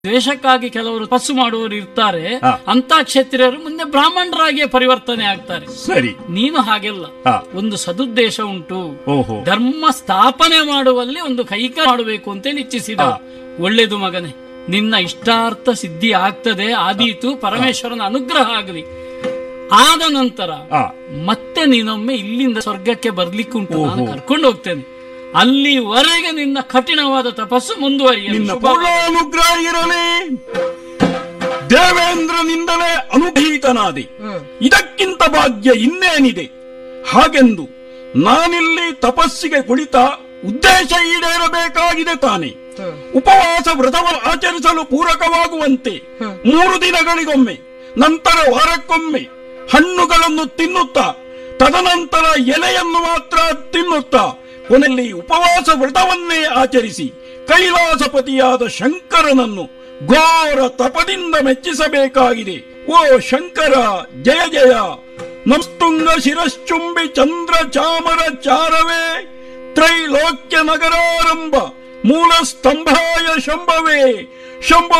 ದ್ವೇಷಕ್ಕಾಗಿ ಕೆಲವರು ತಪಸ್ಸು ಮಾಡುವವರು ಇರ್ತಾರೆ ಹಾ. ಅಂತ ಕ್ಷತ್ರಿಯರು ಮುಂದೆ ಬ್ರಾಹ್ಮಣರಾಗಿಯೇ ಪರಿವರ್ತನೆ ಆಗ್ತಾರೆ ಸರಿ ನೀನು ಹಾಗೆಲ್ಲ ಹಾ. ಒಂದು ಸದುದ್ದೇಶ ಉಂಟು ಓಹೋ ಧರ್ಮ ಸ್ಥಾಪನೆ ಮಾಡುವಲ್ಲಿ ಒಂದು ಕೈಕ ಮಾಡಬೇಕು ಅಂತೇಳಿ ಇಚ್ಛಿಸಿದ ಹಾ. ಒಳ್ಳೇದು ಮಗನೇ ನಿನ್ನ ಇಷ್ಟಾರ್ಥ ಸಿದ್ಧಿ ಆಗ್ತದೆ ಆದೀತು ಪರಮೇಶ್ವರನ ಅನುಗ್ರಹ ಆಗಲಿ ಆದ ನಂತರ ಆ ಮತ್ತೆ ನೀನೊಮ್ಮೆ ಇಲ್ಲಿಂದ ಸ್ವರ್ಗಕ್ಕೆ ಬರ್ಲಿಕ್ಕುಂಟು ನಾನು ಓಹೋ. ಕರ್ಕೊಂಡು ಹೋಗ್ತೇನೆ ಅಲ್ಲಿವರೆಗೆ ನಿನ್ನ ಕಠಿಣವಾದ ತಪಸ್ಸು ಮುಂದುವರಿಯಲಿ ನಿನ್ನ ಶುಭ ಪೂರ್ಣಾನುಗ್ರಹ ಇರಲಿ ದೇವೇಂದ್ರನಿಂದಲೇ ಅನುಗ್ರಹೀತನಾದೆ ಇದಕ್ಕಿಂತ ಭಾಗ್ಯ ಇನ್ನೇನಿದೆ ಹಾಗೆಂದು ನಾನಿಲ್ಲಿ ತಪಸ್ಸಿಗೆ ಕುಳಿತ ಉದ್ದೇಶ ಈಡೇರಬೇಕಾಗಿದೆ ತಾನೆ ಉಪವಾಸ ವ್ರತವ ಆಚರಿಸಲು ಪೂರಕವಾಗುವಂತೆ ಮೂರು ದಿನಗಳಿಗೊಮ್ಮೆ ನಂತರ ವಾರಕ್ಕೊಮ್ಮೆ ಹಣ್ಣುಗಳನ್ನು ತಿನ್ನುತ್ತಾ ತದನಂತರ ಎಲೆಯನ್ನು ಮಾತ್ರ ತಿನ್ನುತ್ತಾ ಕೊನೆಯಲ್ಲಿ ಉಪವಾಸ ವ್ರತವನ್ನೇ ಆಚರಿಸಿ ಕೈಲಾಸಪತಿಯಾದ ಶಂಕರನನ್ನು ಘೋರ ತಪದಿಂದ ಮೆಚ್ಚಿಸಬೇಕಾಗಿದೆ ಓ ಶಂಕರ ಜಯ ಜಯ ನಮಸ್ತುಂಗ ಶಿರಶ್ಚುಂಬಿ ಚಂದ್ರ ಚಾಮರ ಚಾರವೇ ತ್ರೈಲೋಕ್ಯ ನಗರಾರಂಭ ಮೂಲ ಸ್ತಂಭಾಯ ಶಂಭವೇ ಶಂಭ